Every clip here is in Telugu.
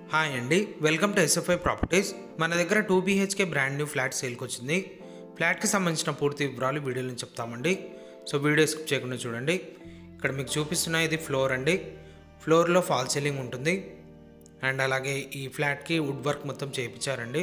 హాయ్ అండి వెల్కమ్ టు ఎస్ఎఫ్ఐ ప్రాపర్టీస్ మన దగ్గర two BHK brand new flat సేల్కి వచ్చింది ఫ్లాట్కి సంబంధించిన పూర్తి వివరాలు వీడియోలో చెప్తామండి సో వీడియో స్కిప్ చేయకుండా చూడండి ఇక్కడ మీకు చూపిస్తున్న ఇది ఫ్లోర్ అండి ఫ్లోర్లో ఫాల్ సీలింగ్ ఉంటుంది అండ్ అలాగే ఈ ఫ్లాట్కి వుడ్ వర్క్ మొత్తం చేయించారండి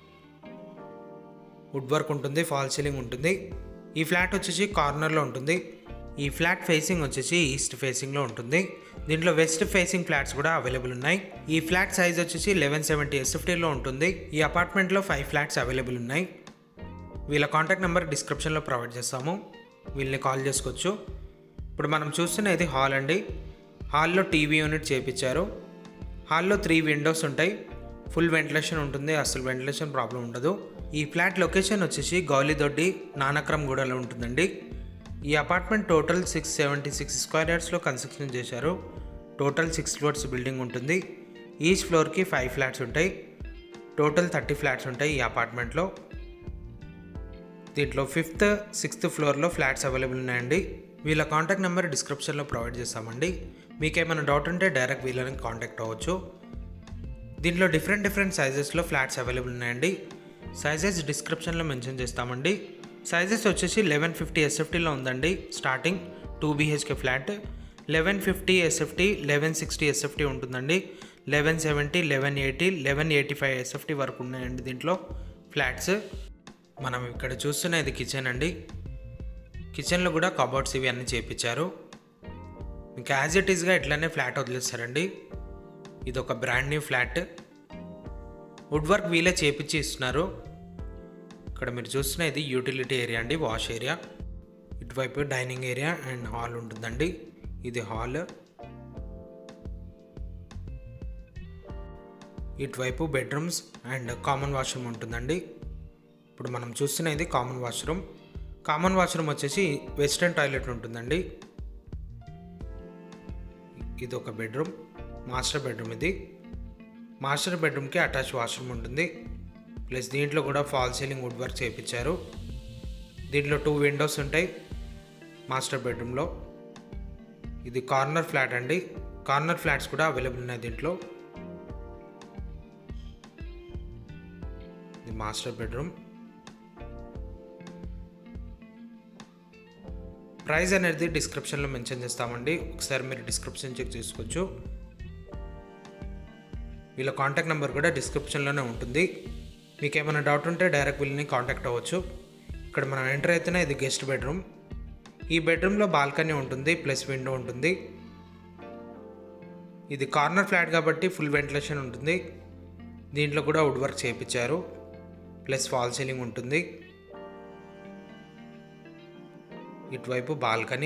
వుడ్ వర్క్ ఉంటుంది ఫాల్ సీలింగ్ ఉంటుంది ఈ ఫ్లాట్ వచ్చేసి కార్నర్లో ఉంటుంది ఈ ఫ్లాట్ ఫేసింగ్ వచ్చేసి ఈస్ట్ ఫేసింగ్లో ఉంటుంది దీంట్లో వెస్ట్ ఫేసింగ్ ఫ్లాట్స్ కూడా అవైలబుల్ ఉన్నాయి ఈ ఫ్లాట్ సైజ్ వచ్చేసి లెవెన్ సెవెంటీ ఎస్ఎఫ్టీలో ఉంటుంది ఈ అపార్ట్మెంట్లో ఫైవ్ ఫ్లాట్స్ అవైలబుల్ ఉన్నాయి వీళ్ళ కాంటాక్ట్ నెంబర్ డిస్క్రిప్షన్లో ప్రొవైడ్ చేస్తాము వీళ్ళని కాల్ చేసుకోవచ్చు ఇప్పుడు మనం చూస్తున్న ఇది హాల్ అండి హాల్లో టీవీ యూనిట్ చేపించారు హాల్లో త్రీ విండోస్ ఉంటాయి ఫుల్ వెంటిలేషన్ ఉంటుంది అసలు వెంటిలేషన్ ప్రాబ్లం ఉండదు ఈ ఫ్లాట్ లొకేషన్ వచ్చేసి గౌలిదొడ్డి నానక్రమ్ గూడలో ఉంటుందండి ఈ apartment total six seventy six square యార్డ్స్లో కన్స్ట్రక్షన్ చేశారు టోటల్ సిక్స్ ఫ్లోర్స్ బిల్డింగ్ ఉంటుంది ఈచ్ ఫ్లోర్కి ఫైవ్ ఫ్లాట్స్ ఉంటాయి టోటల్ థర్టీ ఫ్లాట్స్ ఉంటాయి ఈ అపార్ట్మెంట్లో దీంట్లో ఫిఫ్త్ సిక్స్త్ ఫ్లోర్లో ఫ్లాట్స్ అవైలబుల్ ఉన్నాయండి వీళ్ళ కాంటాక్ట్ నెంబర్ డిస్క్రిప్షన్లో ప్రొవైడ్ చేస్తామండి మీకు ఏమైనా డౌట్ ఉంటే డైరెక్ట్ వీళ్ళని కాంటాక్ట్ అవ్వచ్చు దీంట్లో డిఫరెంట్ డిఫరెంట్ సైజెస్లో ఫ్లాట్స్ అవైలబుల్ ఉన్నాయండి సైజెస్ డిస్క్రిప్షన్లో మెన్షన్ చేస్తామండి సైజెస్ వచ్చేసి లెవెన్ ఫిఫ్టీ ఎస్ఎఫ్టీలో ఉందండి starting two BHK flat eleven fifty SFT eleven sixty SFT ఉంటుందండి eleven seventy eleven eighty eleven eighty five SFT వరకు ఉన్నాయండి దీంట్లో ఫ్లాట్స్ మనం ఇక్కడ చూస్తున్న ఇది కిచెన్ అండి కిచెన్లో కూడా కబోర్డ్స్ ఇవి అన్నీ చేపించారు ఇంకా యాజ్ ఇట్ ఈస్గా ఇట్లానే ఫ్లాట్ వదిలేస్తారండి ఇది ఒక brand new flat wood work వీలే చేపించి ఇస్తున్నారు ఇక్కడ మీరు చూస్తున్న ఇది యూటిలిటీ ఏరియా అండి వాష్ ఏరియా ఇటువైపు డైనింగ్ ఏరియా అండ్ హాల్ ఉంటుందండి ఇది హాల్ ఇటువైపు బెడ్రూమ్స్ అండ్ కామన్ వాష్రూమ్ ఉంటుందండి ఇప్పుడు మనం చూస్తున్న ఇది కామన్ వాష్రూమ్ కామన్ వాష్రూమ్ వచ్చేసి వెస్ట్రన్ టాయిలెట్ ఉంటుందండి ఇది ఒక బెడ్రూమ్ మాస్టర్ బెడ్రూమ్ ఇది మాస్టర్ బెడ్రూమ్కి అటాచ్ వాష్రూమ్ ఉంటుంది ప్లస్ దీంట్లో కూడా ఫాల్ సీలింగ్ వుడ్ వర్క్ చేయించారు దీంట్లో టూ విండోస్ ఉంటాయి మాస్టర్ బెడ్రూమ్లో ఇది కార్నర్ ఫ్లాట్ అండి కార్నర్ ఫ్లాట్స్ కూడా అవైలబుల్ ఉన్నాయి దీంట్లో ఇది మాస్టర్ బెడ్రూమ్ ప్రైస్ అనేది డిస్క్రిప్షన్లో మెన్షన్ చేస్తామండి ఒకసారి మీరు డిస్క్రిప్షన్ చెక్ చేసుకోవచ్చు వీళ్ళ కాంటాక్ట్ నెంబర్ కూడా డిస్క్రిప్షన్లోనే ఉంటుంది మీకు ఏమైనా డౌట్ ఉంటే డైరెక్ట్ వీళ్ళని కాంటాక్ట్ అవ్వచ్చు ఇక్కడ మనం ఎంటర్ అయితేనే ఇది గెస్ట్ బెడ్రూమ్ ఈ బెడ్రూమ్లో బాల్కనీ ఉంటుంది ప్లస్ విండో ఉంటుంది ఇది కార్నర్ ఫ్లాట్ కాబట్టి ఫుల్ వెంటిలేషన్ ఉంటుంది దీంట్లో కూడా వుడ్ వర్క్ చేయించారు ప్లస్ ఫాల్ సీలింగ్ ఉంటుంది ఇటువైపు బాల్కనీ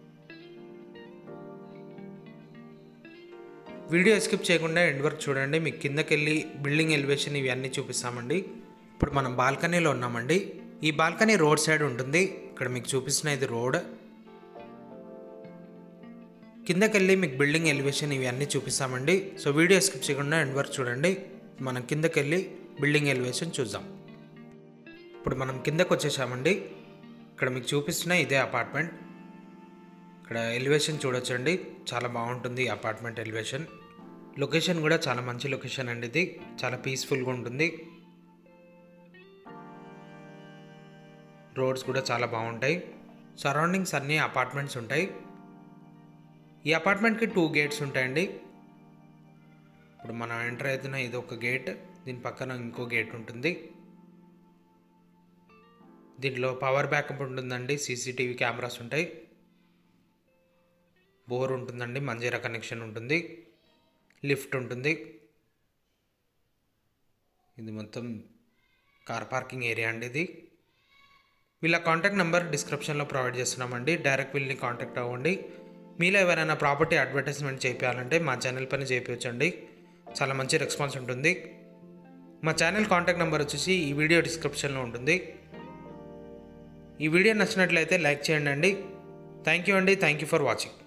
వీడియో స్కిప్ చేయకుండా ఎండ్ వరకు చూడండి మీకు కిందకి వెళ్ళి బిల్డింగ్ ఎలివేషన్ ఇవి అన్నీ చూపిస్తామండి ఇప్పుడు మనం బాల్కనీలో ఉన్నామండి ఈ బాల్కనీ రోడ్ సైడ్ ఉంటుంది ఇక్కడ మీకు చూపిస్తున్న ఇది రోడ్ కిందకి వెళ్ళి మీకు బిల్డింగ్ ఎలివేషన్ ఇవి అన్నీ చూపిస్తామండి సో వీడియో స్కిప్ చేయకుండా ఎండ్ వరకు చూడండి మనం కిందకి వెళ్ళి బిల్డింగ్ ఎలివేషన్ చూద్దాం ఇప్పుడు మనం కిందకు వచ్చేసామండి ఇక్కడ మీకు చూపిస్తున్న ఇదే అపార్ట్మెంట్ ఇక్కడ ఎలివేషన్ చూడొచ్చండి చాలా బాగుంటుంది ఈ అపార్ట్మెంట్ ఎలివేషన్ లొకేషన్ కూడా చాలా మంచి లొకేషన్ అండి ఇది చాలా పీస్ఫుల్గా ఉంటుంది రోడ్స్ కూడా చాలా బాగుంటాయి సరౌండింగ్స్ అన్నీ అపార్ట్మెంట్స్ ఉంటాయి ఈ అపార్ట్మెంట్కి టూ గేట్స్ ఉంటాయండి ఇప్పుడు మనం ఎంటర్ అవుతున్న ఇది ఒక గేట్ దీని పక్కన ఇంకో గేట్ ఉంటుంది దీంట్లో పవర్ బ్యాకప్ ఉంటుందండి సీసీటీవీ కెమెరాస్ ఉంటాయి బోర్ ఉంటుందండి మంజీరా కనెక్షన్ ఉంటుంది లిఫ్ట్ ఉంటుంది ఇది మొత్తం కార్ పార్కింగ్ ఏరియా అండి ఇది వీళ్ళ కాంటాక్ట్ నెంబర్ డిస్క్రిప్షన్లో ప్రొవైడ్ చేస్తున్నామండి డైరెక్ట్ వీళ్ళని కాంటాక్ట్ అవ్వండి మీలో ఎవరైనా ప్రాపర్టీ అడ్వర్టైజ్మెంట్ చేయించాలంటే మా ఛానల్ పైన చేయించండి చాలా మంచి రెస్పాన్స్ ఉంటుంది మా ఛానల్ కాంటాక్ట్ నెంబర్ వచ్చేసి ఈ వీడియో డిస్క్రిప్షన్లో ఉంటుంది ఈ వీడియో నచ్చినట్లయితే లైక్ చేయండి అండి థ్యాంక్ యూ అండి థ్యాంక్ యూ ఫర్ వాచింగ్